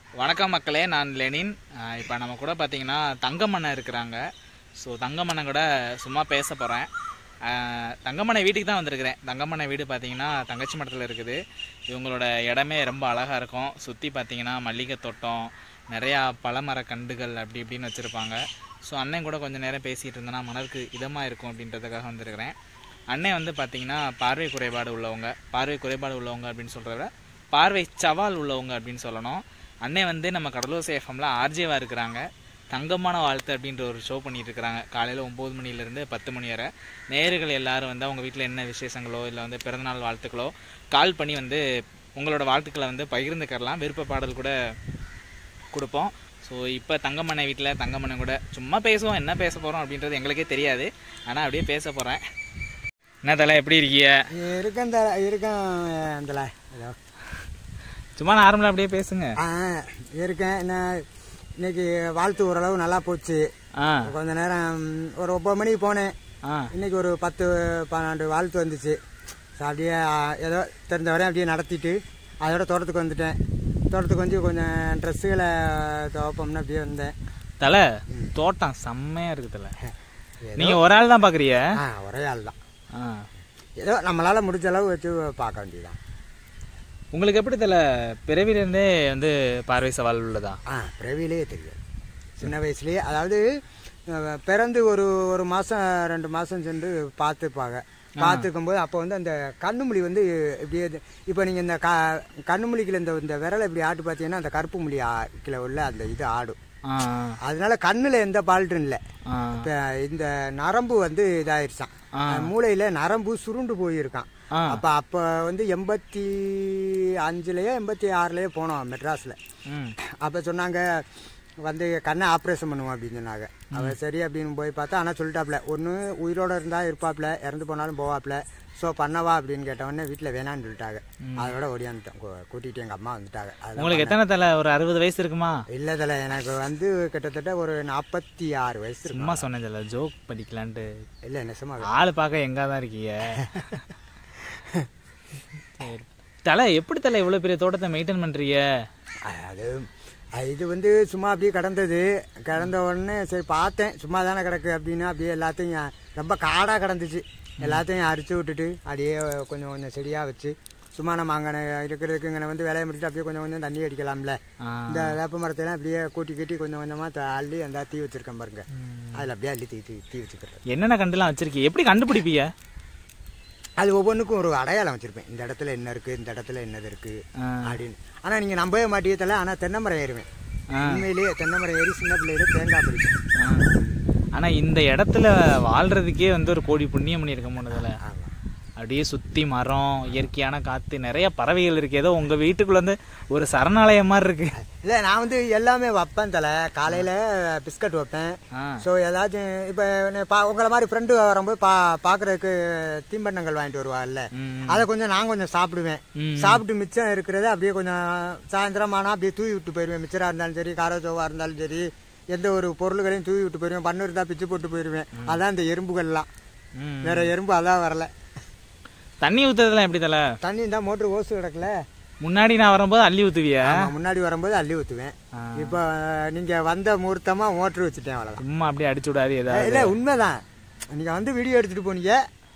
வணக்கம் மக்களே நான் லெனின் இப்போ நம்ம கூட பார்த்தீங்கன்னா தங்கமண்ணன் இருக்கிறாங்க ஸோ தங்கமண்ணன் கூட சும்மா பேச போகிறேன் தங்கமண்ணை வீட்டுக்கு தான் வந்திருக்கிறேன் தங்கமண்ணை வீடு பார்த்தீங்கன்னா தங்கச்சி மடத்தில் இருக்குது இவங்களோட இடமே ரொம்ப அழகாக இருக்கும் சுற்றி பார்த்தீங்கன்னா மல்லிகை தோட்டம் நிறையா பழமர கண்டுகள் அப்படி இப்படின்னு வச்சுருப்பாங்க ஸோ அண்ணன் கூட கொஞ்சம் நேரம் பேசிகிட்டு இருந்தேன்னா மனதுக்கு இதமாக இருக்கும் அப்படின்றதுக்காக வந்திருக்கிறேன் அண்ணன் வந்து பார்த்தீங்கன்னா பார்வை குறைபாடு உள்ளவங்க பார்வை குறைபாடு உள்ளவங்க அப்படின்னு சொல்கிறத விட பார்வை சவால் உள்ளவங்க அப்படின்னு சொல்லணும் அண்ணன் வந்து நம்ம கடலூர் சேஃபம்ல ஆர்ஜேவாக இருக்கிறாங்க தங்கமான வாழ்த்து அப்படின்ற ஒரு ஷோ பண்ணிட்டு இருக்கிறாங்க காலையில் ஒம்பது மணிலேருந்து பத்து மணி வரை நேயர்கள் எல்லாரும் வந்து அவங்க வீட்டில் என்ன விசேஷங்களோ இல்லை வந்து பிறந்தநாள் வாழ்த்துக்களோ கால் பண்ணி வந்து உங்களோட வாழ்த்துக்களை வந்து பகிர்ந்துக்கலாம் விருப்ப பாடல் கூட கொடுப்போம் ஸோ இப்போ தங்கமண்ணை வீட்டில் தங்கமண்ணன் கூட சும்மா பேசுவோம் என்ன பேச போகிறோம் அப்படின்றது எங்களுக்கே தெரியாது ஆனால் அப்படியே பேச போகிறேன் என்ன தலை எப்படி இருக்கீங்க இருக்கேன் த இருக்கேன் இதில் ஏதோ சும்மா நார்மலாக அப்படியே பேசுங்க ஆ இருக்கேன் என்ன இன்னைக்கு வாழ்த்து ஓரளவு நல்லா போச்சு ஆ கொஞ்ச நேரம் ஒரு ஒம்பது மணிக்கு போனேன் ஆ இன்னைக்கு ஒரு பத்து பன்னெண்டு வாழ்த்து வந்துச்சு ஸோ அப்படியே ஆ, ஏதோ தெரிஞ்ச வரையும் அப்படியே நடத்திட்டு அதோட தோட்டத்துக்கு வந்துட்டேன் தோட்டத்துக்கு வந்து கொஞ்சம் ட்ரெஸ்ஸுகளை துவப்போம்னு அப்படியே வந்தேன் தலை தோட்டம் செம்மையா இருக்கு தலை ஏதோ நீங்க ஒரு ஆள் தான் பாக்குறீங்க ஆ ஒரே ஆள் தான் ஆ. ஏதோ நம்மளால் முடிஞ்ச அளவு வச்சு பார்க்க வேண்டியதுதான் உங்களுக்கு எப்படி தலை பிறவில இருந்தே வந்து பார்வை சவால் உள்ளதா ஆ பிறவிலே தெரியும் சின்ன வயசுலயே அதாவது அஹ், பிறந்து ஒரு ஒரு மாதம் ரெண்டு மாதம் சென்று பார்த்துப்பாங்க பார்த்துக்கும்போது அப்போ வந்து அந்த கண்ணுமுழி வந்து இப்படியே இது- இப்போ நீங்கள் இந்த க கண்ணுமுழிக்கில் இந்த இந்த விரலை இப்படி ஆட்டு பார்த்தீங்கன்னா அந்த கருப்பு முழி ஆக்கில் உள்ள அந்த இது ஆடும் ஆ அதனால கண்ணில் எந்த பால்ட்டும் இல்லை ஆ இப்போ இந்த நரம்பு வந்து இதாயிருச்சான் ஆ. மூளையில் நரம்பு சுருண்டு போயிருக்கான் ஆ. அப்போ அப்போ வந்து எண்பத்தி அஞ்சுலயோ எண்பத்தி ஆறுலயோ போனோம் மெட்ராஸில் ம் அப்போ சொன்னாங்க வந்து கண்ணை ஆப்ரேஷன் பண்ணுவோம் அப்படின்னு சொன்னாங்க அவன் சரி அப்படின்னு போய் பார்த்தா ஆனால் சொல்லிட்டாப்ல ஒன்று உயிரோட இருந்தால் இருப்பாப்ல இறந்து போனாலும் போவாப்ல ஸோ பண்ணவா அப்படின்னு கேட்டவொடனே வீட்டில் வேணான்னு சொல்லிட்டாங்க அதோட ஓடியாந்துட்டோம் கூ- கூட்டிட்டு எங்கள் அம்மா வந்துட்டாங்க அது உங்களுக்கு எத்தனை தலை ஒரு அறுபது வயசு இருக்குமா இல்லை தல எனக்கு வந்து கிட்டத்தட்ட ஒரு நாற்பத்தி ஆறு வயசு இருக்கும் சும்மா சொன்னேன் தலை ஜோக் படிக்கலான்ட்டு இல்லை நெசமாக ஆள் பார்க்க எங்க தான் இருக்கீங்க சரி தலை எப்படி தலை இவ்வளவு பெரிய தோட்டத்தை மெயின்டைன் பண்றீங்க அது அது இது வந்து சும்மா அப்படியே கிடந்தது கிடந்த உடனே சரி பார்த்தேன் சும்மா தானே கிடக்கு அப்படின்னு அப்படியே எல்லாத்தையும் ரொம்ப காடாக கிடந்துச்சு எல்லாத்தையும் அரிச்சு விட்டுட்டு அப்படியே கொஞ்சம் கொஞ்சம் செடியாக வச்சு சும்மா நம்ம அங்கே இருக்கிறதுக்கு இங்கே வந்து வேலையை முடிச்சுட்டு அப்படியே கொஞ்சம் கொஞ்சம் தண்ணி அடிக்கலாம்ல ஆ. இந்த வேப்ப மரத்தெல்லாம் அப்படியே கூட்டி கட்டி கொஞ்சம் கொஞ்சமாக அள்ளி அந்த தீ வச்சிருக்கேன் பாருங்க அதில் அப்படியே அள்ளி தீ தீ தீ வச்சுக்கிறது என்னென்ன கண்டுலாம் வச்சிருக்கீங்க எப்படி கண்டுபிடிப்பீங்க அது ஒவ்வொன்றுக்கும் ஒரு அடையாளம் வச்சிருப்பேன் இந்த இடத்துல என்ன இருக்கு இந்த இடத்துல என்னது இருக்கு ஆ. அப்படின்னு ஆனால் நீங்கள் நம்பவே மாட்டீங்கல ஆனால் தென்னை மரம் ஏறுவேன் ஆ. உண்மையிலேயே தென்னை மரம் ஏறி சின்ன பிள்ளையில தேங்காய் பிடிக்கும் ஆ. ஆனா இந்த இடத்துல வாழ்றதுக்கே வந்து ஒரு கோடி புண்ணியம் பண்ணியிருக்க முடியல ஆமாம் அப்படியே சுத்தி மரம் இயற்கையான காத்து நிறைய பறவைகள் இருக்கு ஏதோ உங்க வீட்டுக்குள்ள வந்து ஒரு சரணாலயம் மாதிரி இருக்கு இல்லை நான் வந்து எல்லாமே வைப்பேன் தலை காலையில் பிஸ்கட் வைப்பேன் ஆ. ஸோ ஏதாச்சும் இப்போ பா உங்களை மாதிரி ஃப்ரெண்டு வரும்போது பா பார்க்குறதுக்கு தீம்பண்டங்கள் வாங்கிட்டு வருவாள்ல ம். அதை கொஞ்சம் நான் கொஞ்சம் சாப்பிடுவேன் ம். சாப்பிட்டு மிச்சம் இருக்கிறத அப்படியே கொஞ்சம் சாயந்தரம் ஆனால் அப்படியே தூவி விட்டு போயிடுவேன் மிச்சராக இருந்தாலும் சரி காரச்சோவாக இருந்தாலும் சரி எந்த ஒரு பொருள்களையும் தூவி விட்டு போயிடுவேன் பண்ணு இருந்தால் பிச்சு போட்டு போயிடுவேன் அதான் இந்த எறும்புகள்லாம் ம். வேற எறும்பு அதான் வரல தண்ணி ஊத்துறதுலாம் எப்படி தல தண்ணி இருந்தால் மோட்ரு ஓசு கிடக்கல முன்னாடி நான் வரும்போது அள்ளி ஊத்துவியா ஆமா, முன்னாடி வரும்போது அள்ளி ஊற்றுவேன் ஆ. இப்போ நீங்கள் வந்த முகூர்த்தமாக மோட்ரு வச்சுட்டேன் அவ்வளோதான் சும்மா அப்படியே அடிச்சு விடாது ஏதாவது இல்லை உண்மைதான் நீங்கள் வந்து வீடியோ எடுத்துகிட்டு போனீங்க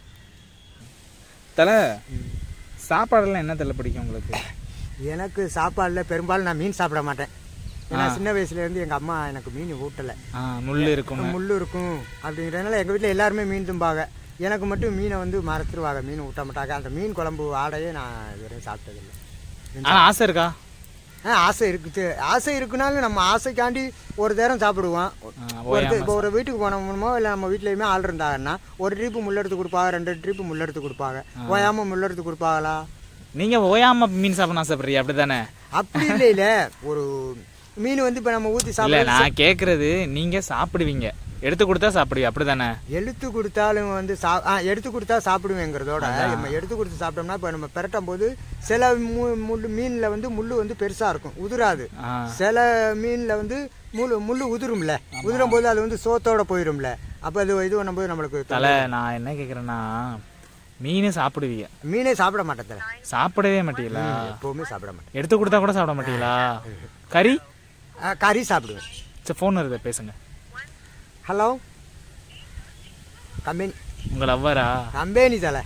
தல சாப்பாடெல்லாம் என்ன தலை பிடிக்கும் உங்களுக்கு எனக்கு சாப்பாடில் பெரும்பாலும் நான் மீன் சாப்பிட மாட்டேன் ஏன்னா சின்ன வயசுலேருந்து எங்கள் அம்மா எனக்கு மீன் ஊட்டலை ஆ முள் இருக்கும் முள் இருக்கும் அப்படிங்கிறதுனால எங்கள் வீட்டில் எல்லாருமே மீன் தும்பாங்க எனக்கு மட்டும் மீனை வந்து மறந்துடுவாங்க மீன் ஊட்ட மாட்டாங்க அந்த மீன் குழம்பு ஆடையே நான் இதுவரையும் சாப்பிட்டதில்லை ஆனா ஆசை இருக்கா ஆ ஆசை இருக்குது ஆசை இருக்குனாலும் நம்ம ஆசைக்காண்டி ஒரு நேரம் சாப்பிடுவோம் ஆ, ஒரு இப்போ ஒரு வீட்டுக்கு போனோமோ இல்லை நம்ம வீட்லேயுமே ஆள் இருந்தாங்கன்னா ஒரு ட்ரிப்பு முள்ளெடுத்து கொடுப்பாங்க ரெண்டு ட்ரிப்பு முள்ளெடுத்து கொடுப்பாங்க ஓயாமல் முள்ளெடுத்து கொடுப்பாங்களா நீங்க ஓயாம மீன் சாப்பிட ஆசைப்படுறீங்க அப்படிதானே அப்படி இல்லையில ஒரு மீன் வந்து இப்போ நம்ம ஊற்றி இல்ல சாப்பிட நான் கேக்குறது நீங்க சாப்பிடுவீங்க எடுத்து கொடுத்தா சாப்பிடுவீங்க அப்படிதானே எடுத்து கொடுத்தாலும் வந்து சா ஆ எடுத்து கொடுத்தா சாப்பிடுவேங்கிறதோட நம்ம எடுத்து கொடுத்து சாப்பிட்டோம்னா இப்போ நம்ம பெரட்டும் போது சில மு முள் மீனில் வந்து முள் வந்து பெருசாக இருக்கும் உதிராது ஆ சில மீனில் வந்து முள் முள் உதிரும்ல உதிரும் போது அது வந்து சோத்தோட போயிரும்ல அப்போ அது இது பண்ணும்போது நம்மளுக்கு தொ- தலை நான் என்ன கேக்குறேன்னா மீன் சாப்பிடுவீங்க மீனே சாப்பிட மாட்டேன் தல. சாப்பிடவே மாட்டீங்களா எப்பவுமே சாப்பிட மாட்டேன் எடுத்து கொடுத்தா கூட சாப்பிட மாட்டீங்களா கறி அஹ், கறி சாப்பிடுவேன் சரி ஃபோன் வருது பேசுங்க ஹலோ கம்பெனி உங்கள் லவ்வரா கம்பெனி தலை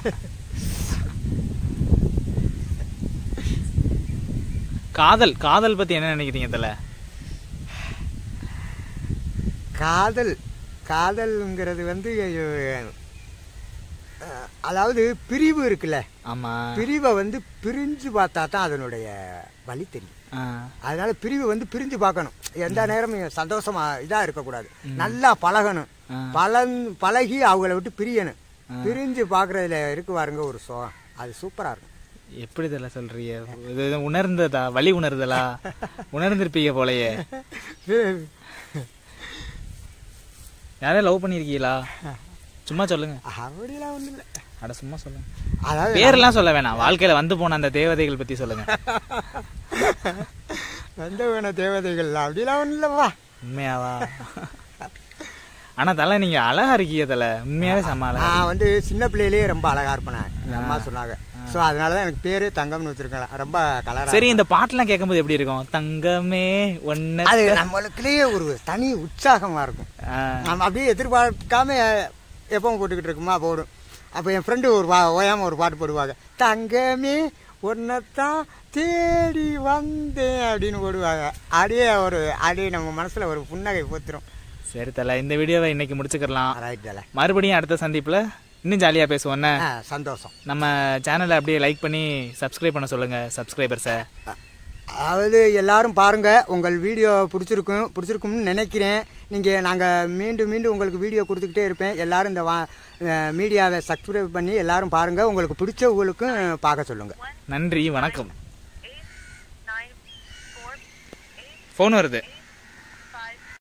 காதல் காதல் பற்றி என்ன நினைக்கிறீங்க தல காதல் காதல்ங்கிறது வந்து அஹ், அதாவது பிரிவு இருக்குல்ல ஆமாம் பிரிவை வந்து பிரிஞ்சு பார்த்தா தான் அதனுடைய வழி தெரியும் அதனால பிரிவு வந்து பிரிஞ்சு பார்க்கணும் எந்த நேரமும் சந்தோஷமா இதா இருக்கக்கூடாது நல்லா பழகணும் ஆ. பழன் பழகி அவங்கள விட்டு பிரியணும் பிரிஞ்சு பார்க்கறதுல இருக்கு பாருங்க ஒரு சுகம் அது சூப்பரா இருக்கும் எப்படி தல சொல்றீங்க இது இது உணர்ந்ததா வழி உணர்தலா உணர்ந்திருப்பீங்க போலயே யாரையும் லவ் பண்ணியிருக்கீங்களா சும்மா சொல்லுங்க அப்படிலாம் ஒண்ணும் இல்லை அட சும்மா சொல்லுங்க அதாவது பேரெல்லாம் சொல்ல வேணாம் வாழ்க்கையில வந்து போன அந்த தேவதைகள் பத்தி சொல்லுங்க எந்த வேண தேவதைகள் அப்படிலாம் ஒன்றும் இல்லைப்பா உண்மையாவா ஆனா தலை நீங்க அழகா இருக்கீங்க தலை உண்மையாவே செம்ம அழகா நான் வந்து சின்ன பிள்ளையிலேயே ரொம்ப அழகா இருப்பேன் எங்க அம்மா சொன்னாங்க ஸோ அதனால தான் எனக்கு பேரே தங்கம்னு வச்சிருக்கேன் ரொம்ப கலரா சரி இந்த பாட்டெல்லாம் கேட்கும்போது எப்படி இருக்கும் தங்கமே ஒன்ன அது நம்மளுக்குள்ளேயே ஒரு தனி உற்சாகமா இருக்கும் நம்ம அப்படியே எதிர்பார்க்காம எப்பவும் போட்டுக்கிட்டு இருக்குமா போடும் அப்போ என் ஃப்ரெண்டு ஒரு பா ஓயாம ஒரு பாட்டு போடுவாங்க தங்கமே உன்னைத்தான் தேடி வந்தேன் அப்படின்னு போடுவாங்க அப்படியே ஒரு அப்படியே நம்ம மனசுல ஒரு புன்னகை போத்துரும் சரி தலை இந்த வீடியோவை இன்னைக்கு முடிச்சுக்கலாம் ரைட் தலை மறுபடியும் அடுத்த சந்திப்புல இன்னும் ஜாலியா பேசுவோம் என்ன? ஆ சந்தோஷம் நம்ம சேனலை அப்படியே லைக் பண்ணி சப்ஸ்கிரைப் பண்ண சொல்லுங்க சப்ஸ்கிரைபர்ஸை அதாவது எல்லாரும் பாருங்க உங்கள் வீடியோ பிடிச்சிருக்கும் பிடிச்சிருக்கும்னு நினைக்கிறேன் நீங்கள் நாங்கள் மீண்டும் மீண்டும் உங்களுக்கு வீடியோ கொடுத்துக்கிட்டே இருப்பேன் எல்லாரும் இந்த வா மீடியாவை சப்ஸ்கிரைப் பண்ணி எல்லாரும் பாருங்க உங்களுக்கு பிடிச்சவங்களுக்கும் பார்க்க சொல்லுங்க நன்றி வணக்கம் ஃபோன் வருது